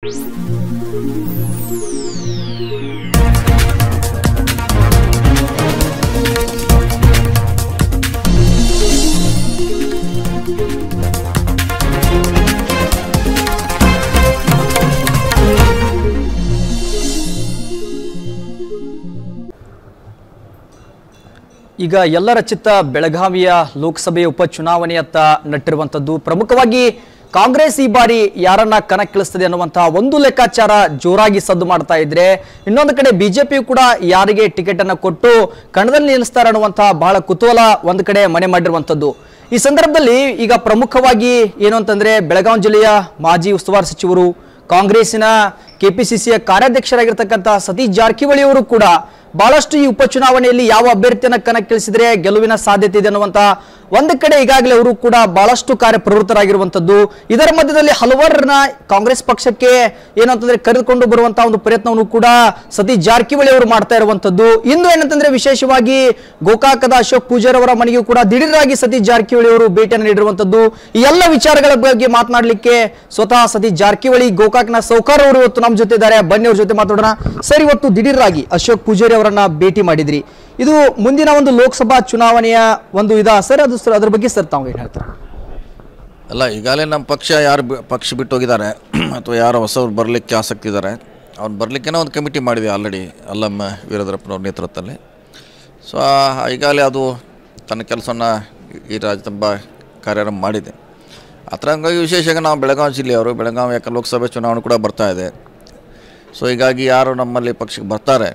ಈಗ ಎಲ್ಲರ ಚಿತ್ತ ಬೆಳಗಾವಿಯ ಲೋಕಸಭೆ ಉಪಚುನಾವಣೆಯತ್ತ ನಟ್ಟಿರುವಂಥದ್ದು ಪ್ರಮುಖವಾಗಿ ಕಾಂಗ್ರೆಸ್ ಈ ಬಾರಿ ಯಾರನ್ನ ಕಣಕ್ಕಿಳಿಸ್ತದೆ ಅನ್ನುವಂತಹ ಒಂದು ಲೆಕ್ಕಾಚಾರ ಜೋರಾಗಿ ಸದ್ದು ಮಾಡ್ತಾ ಇದ್ರೆ ಇನ್ನೊಂದು ಕಡೆ ಬಿಜೆಪಿಯು ಕೂಡ ಯಾರಿಗೆ ಟಿಕೆಟ್ ಅನ್ನ ಕೊಟ್ಟು ಕಣದಲ್ಲಿ ನಿಲ್ಲಿಸ್ತಾರೆ ಅನ್ನುವಂತಹ ಬಹಳ ಕುತೂಹಲ ಒಂದು ಕಡೆ ಮನೆ ಮಾಡಿರುವಂಥದ್ದು ಈ ಸಂದರ್ಭದಲ್ಲಿ ಈಗ ಪ್ರಮುಖವಾಗಿ ಏನು ಅಂತಂದ್ರೆ ಬೆಳಗಾವಿ ಜಿಲ್ಲೆಯ ಮಾಜಿ ಉಸ್ತುವಾರಿ ಸಚಿವರು ಕಾಂಗ್ರೆಸ್ಸಿನ ಕೆಪಿಸಿಸಿಯ ಕಾರ್ಯಾಧ್ಯಕ್ಷರಾಗಿರ್ತಕ್ಕಂಥ ಸತೀಶ್ ಜಾರಕಿಹೊಳಿ ಅವರು ಕೂಡ ಬಹಳಷ್ಟು ಈ ಉಪಚುನಾವಣೆಯಲ್ಲಿ ಯಾವ ಅಭ್ಯರ್ಥಿಯನ್ನ ಕಣಕ್ಕಿಳಿಸಿದ್ರೆ ಗೆಲುವಿನ ಸಾಧ್ಯತೆ ಇದೆ ಅನ್ನುವಂತ ಒಂದು ಕಡೆ ಈಗಾಗಲೇ ಅವರು ಕೂಡ ಬಹಳಷ್ಟು ಕಾರ್ಯಪ್ರವೃತ್ತರಾಗಿರುವಂತದ್ದು ಇದರ ಮಧ್ಯದಲ್ಲಿ ಹಲವರನ್ನ ಕಾಂಗ್ರೆಸ್ ಪಕ್ಷಕ್ಕೆ ಏನು ಅಂತಂದ್ರೆ ಕರೆದುಕೊಂಡು ಬರುವಂತಹ ಒಂದು ಪ್ರಯತ್ನವನ್ನು ಕೂಡ ಸತೀಶ್ ಜಾರಕಿಹೊಳಿ ಅವರು ಮಾಡ್ತಾ ಇರುವಂತದ್ದು ಇಂದು ಏನಂತಂದ್ರೆ ವಿಶೇಷವಾಗಿ ಗೋಕಾಕದ ಅಶೋಕ್ ಪೂಜಾರ್ ಅವರ ಮನೆಗೂ ಕೂಡ ದಿಢೀರಾಗಿ ಸತೀಶ್ ಜಾರಕಿಹೊಳಿ ಅವರು ಭೇಟಿಯನ್ನು ನೀಡಿರುವಂತದ್ದು ಈ ಎಲ್ಲ ವಿಚಾರಗಳ ಬಗ್ಗೆ ಮಾತನಾಡಲಿಕ್ಕೆ ಸ್ವತಃ ಸತೀಶ್ ಜಾರಕಿಹೊಳಿ ಗೋಕಾಕ್ನ ಸೌಕಾರ ಅವರು ಇವತ್ತು ನಮ್ಮ ಜೊತೆ ಇದ್ದಾರೆ ಬನ್ನಿ ಅವ್ರ ಜೊತೆ ಮಾತಾಡೋಣ ಸರ್ ಇವತ್ತು ದಿಢೀರಾಗಿ ಅಶೋಕ್ ಪೂಜಾರಿ ಅವರನ್ನ ಭೇಟಿ ಮಾಡಿದ್ರಿ ಇದು ಮುಂದಿನ ಒಂದು ಲೋಕಸಭಾ ಚುನಾವಣೆಯ ಒಂದು ಇದಾ ಸರ್ ಅದು ಸರ್ ಅದ್ರ ಬಗ್ಗೆ ಸರ್ ತಾವು ಏನು ಹೇಳ್ತಾರೆ ಅಲ್ಲ ಈಗಾಗಲೇ ನಮ್ಮ ಪಕ್ಷ ಯಾರು ಬಿ- ಪಕ್ಷ ಬಿಟ್ಟು ಹೋಗಿದ್ದಾರೆ ಅಥವಾ ಯಾರು ಹೊಸವ್ರು ಬರಲಿಕ್ಕೆ ಆಸಕ್ತಿ ಇದ್ದಾರೆ ಅವ್ರು ಬರಲಿಕ್ಕೇನೋ ಒಂದು ಕಮಿಟಿ ಮಾಡಿದೆ ಆಲ್ರೆಡಿ ಅಲ್ಲಮ್ಮ ವೀರಭದ್ರಪ್ಪನವ್ರ ನೇತೃತ್ವದಲ್ಲಿ ಸೊ ಈಗಾಗಲೇ ಅದು ತನ್ನ ಕೆಲಸವನ್ನು ಈ ರಾಜ್ಯ ತುಂಬ ಕಾರ್ಯಾರಂಭ ಮಾಡಿದೆ ಆ ಥರ ಹಂಗಾಗಿ ವಿಶೇಷವಾಗಿ ನಾವು ಬೆಳಗಾವಿ ಜಿಲ್ಲೆಯವರು ಬೆಳಗಾವಿ ಯಾಕೆ ಲೋಕಸಭೆ ಚುನಾವಣೆ ಕೂಡ ಬರ್ತಾ ಇದೆ ಸೊ ಹೀಗಾಗಿ ಯಾರು ನಮ್ಮಲ್ಲಿ ಪಕ್ಷಕ್ಕೆ ಬರ್ತಾರೆ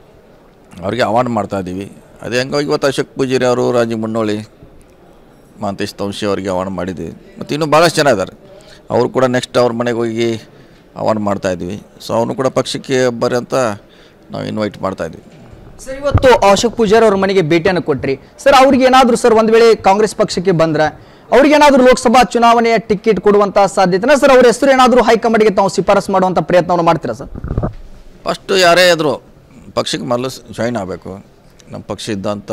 ಅವರಿಗೆ ಅವಾರ್ಡ್ ಮಾಡ್ತಾ ಇದ್ದೀವಿ ಅದೇ ಹಂಗಾಗಿ ಇವತ್ತು ಅಶೋಕ್ ಪೂಜಾರಿ ಅವರು ರಾಜೀವ್ ಮುನ್ನೋಳಿ ಮಹಾಂತೇಶ್ ತೌಶಿ ಅವರಿಗೆ ಅವಾರ್ಡ್ ಮಾಡಿದ್ದೀವಿ ಮತ್ತು ಇನ್ನೂ ಭಾಳಷ್ಟು ಜನ ಇದ್ದಾರೆ ಅವರು ಕೂಡ ನೆಕ್ಸ್ಟ್ ಅವ್ರ ಮನೆಗೆ ಹೋಗಿ ಅವಾರ್ಡ್ ಮಾಡ್ತಾ ಇದ್ವಿ ಸೊ ಅವನು ಕೂಡ ಪಕ್ಷಕ್ಕೆ ಬರ್ರಿ ಅಂತ ನಾವು ಇನ್ವೈಟ್ ಮಾಡ್ತಾ ಇದ್ವಿ ಸರ್ ಇವತ್ತು ಅಶೋಕ್ ಪೂಜಾರಿ ಅವ್ರ ಮನೆಗೆ ಭೇಟಿಯನ್ನು ಕೊಟ್ರಿ ಸರ್ ಅವ್ರಿಗೆ ಏನಾದ್ರು ಸರ್ ಒಂದ್ ವೇಳೆ ಕಾಂಗ್ರೆಸ್ ಪಕ್ಷಕ್ಕೆ ಬಂದ್ರೆ ಅವ್ರಿಗೆ ಏನಾದ್ರು ಲೋಕಸಭಾ ಚುನಾವಣೆಯ ಟಿಕೆಟ್ ಕೊಡುವಂತ ಸಾಧ್ಯತೆನ ಸರ್ ಅವ್ರ ಹೆಸರು ಏನಾದ್ರು ಹೈಕಮಾಂಡ್ಗೆ ತಾವು ಶಿಫಾರಸ್ ಮಾಡುವಂತ ಪ್ರಯತ್ನವನ್ನು ಮಾಡ್ತೀರಾ ಸರ್ ಫಸ್ಟು ಯಾರೇ ಇದ್ದರೂ ಪಕ್ಷಕ್ಕೆ ಮೊದಲು ಜಾಯಿನ್ ಆಗಬೇಕು ನಮ್ಮ ಪಕ್ಷ ಇದ್ದಂಥ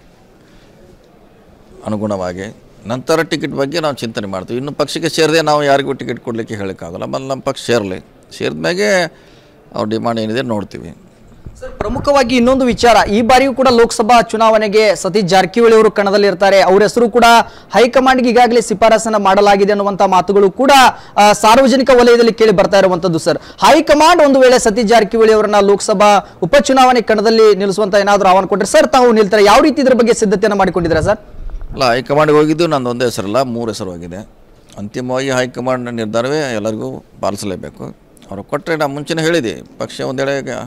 ಅನುಗುಣವಾಗಿ ನಂತರ ಟಿಕೆಟ್ ಬಗ್ಗೆ ನಾವು ಚಿಂತನೆ ಮಾಡ್ತೀವಿ ಇನ್ನು ಪಕ್ಷಕ್ಕೆ ಸೇರದೆ ನಾವು ಯಾರಿಗೂ ಟಿಕೆಟ್ ಕೊಡಲಿಕ್ಕೆ ಹೇಳೋಕ್ಕಾಗಲ್ಲ ಮೊದಲು ನಮ್ಮ ಪಕ್ಷ ಸೇರಲಿ ಸೇರಿದ ಮ್ಯಾಗೆ ಅವ್ರ ಡಿಮಾಂಡ್ ಏನಿದೆ ನೋಡ್ತೀವಿ ಸರ್ ಪ್ರಮುಖವಾಗಿ ಇನ್ನೊಂದು ವಿಚಾರ ಈ ಬಾರಿಯೂ ಕೂಡ ಲೋಕಸಭಾ ಚುನಾವಣೆಗೆ ಸತೀಶ್ ಜಾರಕಿಹೊಳಿ ಅವರು ಕಣದಲ್ಲಿ ಇರ್ತಾರೆ ಅವ್ರ ಹೆಸರು ಕೂಡ ಹೈಕಮಾಂಡ್ಗೆ ಈಗಾಗಲೇ ಶಿಫಾರಸನ್ನ ಮಾಡಲಾಗಿದೆ ಅನ್ನುವಂತ ಮಾತುಗಳು ಕೂಡ ಆ, ಸಾರ್ವಜನಿಕ ವಲಯದಲ್ಲಿ ಕೇಳಿ ಬರ್ತಾ ಇರುವಂತದ್ದು ಸರ್ ಹೈಕಮಾಂಡ್ ಒಂದು ವೇಳೆ ಸತೀಶ್ ಜಾರಕಿಹೊಳಿ ಅವರನ್ನ ಲೋಕಸಭಾ ಉಪಚುನಾವಣೆ ಕಣದಲ್ಲಿ ನಿಲ್ಲಿಸುವಂತ ಏನಾದ್ರು ಆಹ್ವಾನ ಕೊಟ್ಟರೆ ಸರ್ ತಾವು ನಿಲ್ತಾರೆ ಯಾವ ರೀತಿ ಇದ್ರ ಬಗ್ಗೆ ಸಿದ್ಧತೆಯನ್ನು ಮಾಡಿಕೊಂಡಿದ್ದೀರಾ ಸರ್ ಅಲ್ಲ ಹೈಕಮಾಂಡ್ಗೆ ಹೋಗಿದ್ದು ನಂದು ಒಂದೇ ಹೆಸರಲ್ಲ ಮೂರು ಹೆಸರು ಹೋಗಿದೆ ಅಂತಿಮವಾಗಿ ಹೈಕಮಾಂಡ್ ನಿರ್ಧಾರವೇ ಎಲ್ಲರಿಗೂ ಪಾಲಿಸಲೇಬೇಕು ಅವರು ಕೊಟ್ಟರೆ ನಾವು ಮುಂಚೆನೇ ಹೇಳಿದ್ವಿ ಪಕ್ಷ ಒಂದು ವೇಳೆ ಈಗ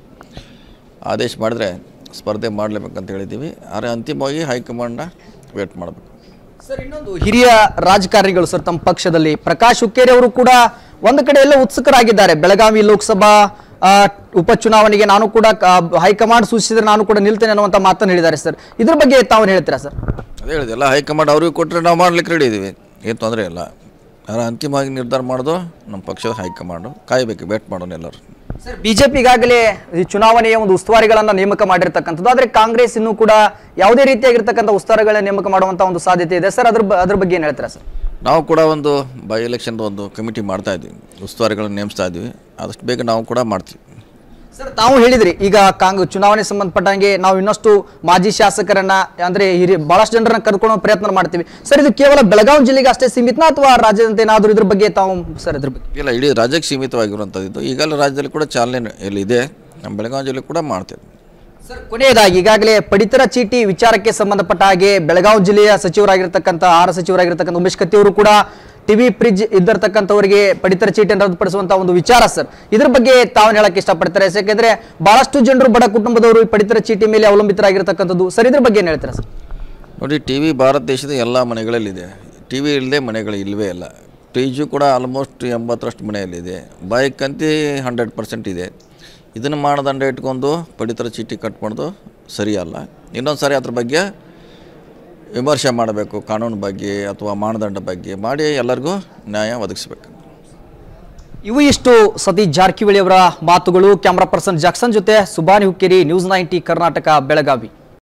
ಆದೇಶ ಮಾಡಿದ್ರೆ ಸ್ಪರ್ಧೆ ಮಾಡಲೇಬೇಕಂತ ಹೇಳಿದ್ದೀವಿ ಆದರೆ ಅಂತಿಮವಾಗಿ ಹೈಕಮಾಂಡ್ನ ವೇಟ್ ಮಾಡಬೇಕು ಸರ್ ಇನ್ನೊಂದು ಹಿರಿಯ ರಾಜಕಾರಣಿಗಳು ಸರ್ ತಮ್ಮ ಪಕ್ಷದಲ್ಲಿ ಪ್ರಕಾಶ್ ಹುಕ್ಕೇರಿ ಅವರು ಕೂಡ ಒಂದು ಕಡೆ ಎಲ್ಲ ಉತ್ಸುಕರಾಗಿದ್ದಾರೆ ಬೆಳಗಾವಿ ಲೋಕಸಭಾ ಆ, ಉಪಚುನಾವಣೆಗೆ ನಾನು ಕೂಡ ಆ, ಹೈಕಮಾಂಡ್ ಸೂಚಿಸಿದ್ರೆ ನಾನು ಕೂಡ ನಿಲ್ತೇನೆ ಅನ್ನುವಂತ ಮಾತನ್ನು ಹೇಳಿದ್ದಾರೆ ಸರ್ ಇದ್ರ ಬಗ್ಗೆ ತಾವು ಹೇಳ್ತೀರಾ ಸರ್ ಅದೇ ಹೇಳಿದೆ ಎಲ್ಲ ಹೈಕಮಾಂಡ್ ಅವ್ರಿಗೆ ಕೊಟ್ಟರೆ ನಾವು ಮಾಡ್ಲಿಕ್ಕೆ ರೆಡಿ ಇದ್ದೀವಿ ಏನು ತೊಂದರೆ ಇಲ್ಲ ಆದರೆ ಅಂತಿಮವಾಗಿ ನಿರ್ಧಾರ ಮಾಡೋದು ನಮ್ಮ ಪಕ್ಷದ ಹೈಕಮಾಂಡು ಕಾಯಬೇಕು ವೇಟ್ ಮಾಡೋಣ ಎಲ್ಲರೂ ಸರ್ ಬಿಜೆಪಿ ಈಗಾಗಲೇ ಈ ಚುನಾವಣೆಯ ಒಂದು ಉಸ್ತುವಾರಿಗಳನ್ನ ನೇಮಕ ಮಾಡಿರ್ತಕ್ಕಂಥದ್ದು ಆದ್ರೆ ಕಾಂಗ್ರೆಸ್ ಇನ್ನೂ ಕೂಡ ಯಾವುದೇ ರೀತಿಯಾಗಿರ್ತಕ್ಕಂಥ ಉಸ್ತುವಾರಿಗಳನ್ನ ನೇಮಕ ಮಾಡುವಂತ ಒಂದು ಸಾಧ್ಯತೆ ಇದೆ ಸರ್ ಅದ್ರ ಬ- ಅದ್ರ ಬಗ್ಗೆ ಏನ್ ಹೇಳ್ತೀರಾ ಸರ್ ನಾವು ಕೂಡ ಒಂದು ಬೈ ಎಲೆಕ್ಷನ್ದು ಒಂದು ಕಮಿಟಿ ಮಾಡ್ತಾ ಇದ್ವಿ ಉಸ್ತುವಾರಿಗಳನ್ನು ನೇಮಿಸ್ತಾ ಇದ್ವಿ ಆದಷ್ಟು ಬೇಗ ನಾವು ಕೂಡ ಮಾಡ್ತೀವಿ ಸರ್ ತಾವು ಹೇಳಿದ್ರಿ ಈಗ ಕಾಂಗ್ ಚುನಾವಣೆ ಸಂಬಂಧಪಟ್ಟಂಗೆ ನಾವು ಇನ್ನಷ್ಟು ಮಾಜಿ ಶಾಸಕರನ್ನ ಅಂದ್ರೆ ಹಿರಿಯ ಬಹಳಷ್ಟು ಜನರನ್ನ ಕರ್ಕೊಳ್ಳೋ ಪ್ರಯತ್ನ ಮಾಡ್ತೀವಿ ಸರ್ ಇದು ಕೇವಲ ಬೆಳಗಾವಿ ಜಿಲ್ಲೆಗೆ ಅಷ್ಟೇ ಸೀಮಿತನಾ ಅಥವಾ ರಾಜ್ಯದಂತೆ ಏನಾದರೂ ಇದ್ರ ಬಗ್ಗೆ ತಾವು ಸರ್ ಇದ್ರ ಬಗ್ಗೆ ಇಲ್ಲ ಇಡೀ ರಾಜ್ಯಕ್ಕೆ ಸೀಮಿತವಾಗಿರುವಂಥದ್ದು ಇದು ಈಗಲೂ ರಾಜ್ಯದಲ್ಲಿ ಕೂಡ ಚಾಲನೆ ಇಲ್ಲಿ ಇದೆ ನಮ್ಮ ಬೆಳಗಾವಿ ಜಿಲ್ಲೆ ಕೂಡ ಮಾಡ್ತೇವೆ ಸರ್ ಕೊನೆಯದಾಗಿ ಈಗಾಗಲೇ ಪಡಿತರ ಚೀಟಿ ವಿಚಾರಕ್ಕೆ ಸಂಬಂಧಪಟ್ಟ ಹಾಗೆ ಬೆಳಗಾವಿ ಜಿಲ್ಲೆಯ ಸಚಿವರಾಗಿರ್ತಕ್ಕಂಥ ಆಹಾರ ಸಚಿವರಾಗಿರ್ತಕ್ಕಂಥ ಉಮೇಶ್ ಕತ್ತಿ ಅವರು ಕೂಡ ಟಿವಿ ಫ್ರಿಜ್ ಇದ್ದಿರ್ತಕ್ಕಂಥವರಿಗೆ ಪಡಿತರ ಚೀಟಿಯನ್ನು ರದ್ದುಪಡಿಸುವಂತ ಒಂದು ವಿಚಾರ ಸರ್ ಇದ್ರ ಬಗ್ಗೆ ತಾವು ಹೇಳಕ್ಕೆ ಇಷ್ಟಪಡ್ತಾರೆ ಯಾಕೆಂದ್ರೆ ಬಹಳಷ್ಟು ಜನರು ಬಡ ಕುಟುಂಬದವರು ಈ ಪಡಿತರ ಚೀಟಿ ಮೇಲೆ ಅವಲಂಬಿತರಾಗಿರ್ತಕ್ಕಂಥದ್ದು ಸರ್ ಇದ್ರ ಬಗ್ಗೆ ಏನ್ ಹೇಳ್ತೀರಾ ಸರ್ ನೋಡಿ ಟಿ ವಿ ಭಾರತ ದೇಶದ ಎಲ್ಲ ಮನೆಗಳಲ್ಲಿದೆ ಟಿ ವಿ ಇಲ್ಲದೆ ಮನೆಗಳು ಇಲ್ಲವೇ ಇಲ್ಲ ಫ್ರಿಜ್ಜು ಕೂಡ ಆಲ್ಮೋಸ್ಟ್ ಎಂಬತ್ತರಷ್ಟು ಮನೆಯಲ್ಲಿದೆ ಬೈಕ್ ಅಂತಿ ಹಂಡ್ರೆಡ್ ಪರ್ಸೆಂಟ್ ಇದೆ ಇದನ್ನು ಮಾನದಂಡ ಇಟ್ಕೊಂಡು ಪಡಿತರ ಚೀಟಿ ಕಟ್ ಮಾಡೋದು ಸರಿಯಲ್ಲ ಇನ್ನೊಂದು ಸಾರಿ ಅದ್ರ ಬಗ್ಗೆ ವಿಮರ್ಶೆ ಮಾಡಬೇಕು ಕಾನೂನು ಬಗ್ಗೆ ಅಥವಾ ಮಾನದಂಡ ಬಗ್ಗೆ ಮಾಡಿ ಎಲ್ಲರಿಗೂ ನ್ಯಾಯ ಒದಗಿಸ್ಬೇಕು ಇವು ಇಷ್ಟು ಸತೀಶ್ ಜಾರಕಿಹೊಳಿ ಅವರ ಮಾತುಗಳು ಕ್ಯಾಮ್ರಾ ಪರ್ಸನ್ ಜಾಕ್ಸನ್ ಜೊತೆ ಸುಬಾನಿ ಹುಕ್ಕೇರಿ ನ್ಯೂಸ್ ನೈಂಟಿ ಕರ್ನಾಟಕ ಬೆಳಗಾವಿ